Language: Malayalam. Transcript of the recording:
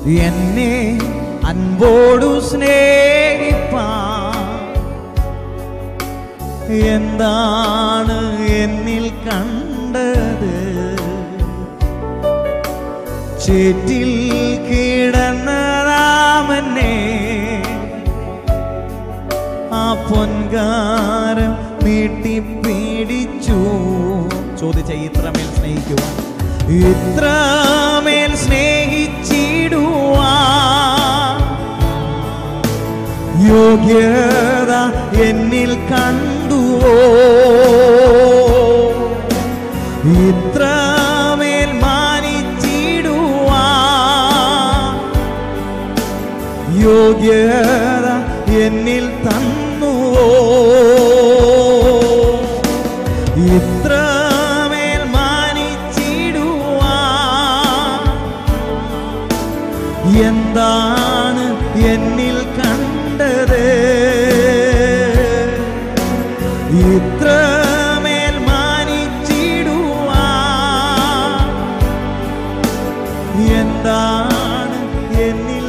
എന്നെ അൻപോടു സ്നേഹിപ്പാ എന്താണ് എന്നിൽ കണ്ടത് ചേറ്റിൽ കിടന്നതാമന്നെ ആ പൊൻകാരം നീട്ടിപ്പിടിച്ചു ചോദിച്ച ഇത്രമേൽ സ്നേഹിക്കുവാൻ ഇത്രമേൽ സ്നേഹിച്ചിടുവാൻ യോഗ്യത എന്നിൽ കണ്ടുവോ ഇത്രമേൽ മാനിച്ചിടുവാൻ യോഗ്യത എന്നിൽ തന്നുവോ ഇത്രമേൽ മാനിച്ചിടുവാൻ എന്താണ് എന്നിൽ കണ്ടത് ഇത്രമേൽ മാനിച്ചിടുവാൻ എന്താണ് എന്നിൽ